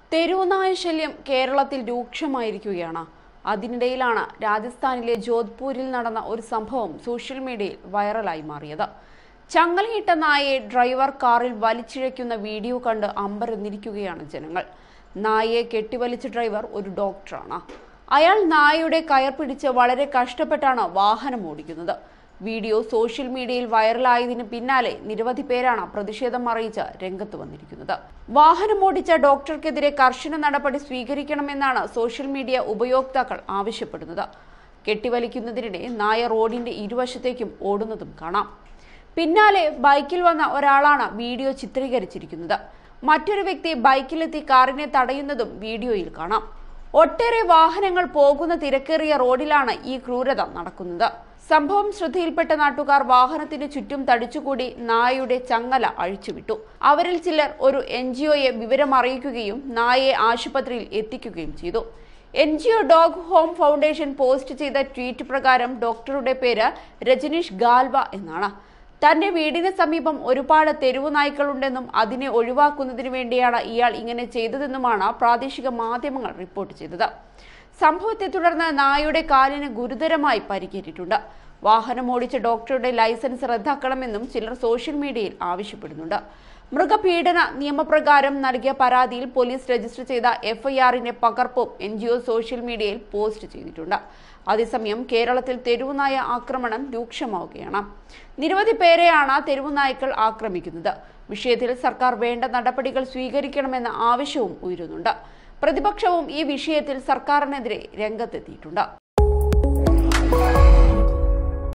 തെരുവുനായ ശല്യം കേരളത്തിൽ രൂക്ഷമായിരിക്കുകയാണ് അതിനിടയിലാണ് രാജസ്ഥാനിലെ ജോധ്പൂരിൽ നടന്ന ഒരു സംഭവം സോഷ്യൽ മീഡിയയിൽ വൈറലായി മാറിയത് ചങ്ങലയിട്ട നായയെ ഡ്രൈവർ കാറിൽ വലിച്ചിഴയ്ക്കുന്ന വീഡിയോ കണ്ട് അമ്പരന്നിരിക്കുകയാണ് ജനങ്ങൾ നായയെ കെട്ടിവലിച്ച ഡ്രൈവർ ഒരു ഡോക്ടറാണ് അയാൾ നായയുടെ കയർ പിടിച്ച് വളരെ കഷ്ടപ്പെട്ടാണ് വാഹനം ഓടിക്കുന്നത് വീഡിയോ സോഷ്യൽ മീഡിയയിൽ വൈറലായതിന് പിന്നാലെ നിരവധി പേരാണ് പ്രതിഷേധം അറിയിച്ച് രംഗത്ത് വന്നിരിക്കുന്നത് വാഹനം ഓടിച്ച ഡോക്ടർക്കെതിരെ കർശന നടപടി സ്വീകരിക്കണമെന്നാണ് സോഷ്യൽ മീഡിയ ഉപയോക്താക്കൾ ആവശ്യപ്പെടുന്നത് കെട്ടിവലിക്കുന്നതിനിടെ നായ റോഡിന്റെ ഇരുവശത്തേക്കും ഓടുന്നതും കാണാം പിന്നാലെ ബൈക്കിൽ വന്ന ഒരാളാണ് വീഡിയോ ചിത്രീകരിച്ചിരിക്കുന്നത് മറ്റൊരു വ്യക്തി ബൈക്കിലെത്തി കാറിനെ തടയുന്നതും വീഡിയോയിൽ കാണാം ഒട്ടേറെ വാഹനങ്ങൾ പോകുന്ന തിരക്കേറിയ റോഡിലാണ് ഈ ക്രൂരത നടക്കുന്നത് സംഭവം ശ്രദ്ധയിൽപ്പെട്ട നാട്ടുകാർ വാഹനത്തിന് ചുറ്റും തടിച്ചുകൂടി നായയുടെ ചങ്ങല അഴിച്ചുവിട്ടു അവരിൽ ചിലർ ഒരു എൻ ജി ഒയെ വിവരം അറിയിക്കുകയും നായയെ ആശുപത്രിയിൽ എത്തിക്കുകയും ചെയ്തു N G O dog home foundation post ചെയ്ത ട്വീറ്റ് പ്രകാരം ഡോക്ടറുടെ പേര് രജനീഷ് ഗാൽവ എന്നാണ് തന്റെ വീടിന് സമീപം ഒരുപാട് തെരുവു നായ്ക്കളുണ്ടെന്നും അതിനെ ഒഴിവാക്കുന്നതിന് വേണ്ടിയാണ് ഇയാൾ ഇങ്ങനെ ചെയ്തതെന്നുമാണ് പ്രാദേശിക മാധ്യമങ്ങൾ റിപ്പോർട്ട് ചെയ്തത് സംഭവത്തെ തുടർന്ന് നായയുടെ കാലിന് ഗുരുതരമായി പരിക്കേറ്റിട്ടുണ്ട് വാഹനം ഓടിച്ച ഡോക്ടറുടെ ലൈസൻസ് റദ്ദാക്കണമെന്നും ചിലർ സോഷ്യൽ മീഡിയയിൽ ആവശ്യപ്പെടുന്നുണ്ട് മൃഗപീഡന നിയമപ്രകാരം നൽകിയ പരാതിയിൽ പോലീസ് രജിസ്റ്റർ ചെയ്ത എഫ്ഐആറിന്റെ പകർപ്പും എൻ ജി ഒ സോഷ്യൽ മീഡിയയിൽ പോസ്റ്റ് ചെയ്തിട്ടുണ്ട് അതേസമയം കേരളത്തിൽ തെരുവുനായ ആക്രമണം രൂക്ഷമാവുകയാണ് നിരവധി പേരെയാണ് തെരുവുനായ്ക്കൾ ആക്രമിക്കുന്നത് വിഷയത്തിൽ സർക്കാർ വേണ്ട നടപടികൾ സ്വീകരിക്കണമെന്ന ആവശ്യവും ഉയരുന്നുണ്ട് പ്രതിപക്ഷവും ഈ വിഷയത്തിൽ സർക്കാരിനെതിരെ രംഗത്തെത്തിയിട്ടുണ്ട്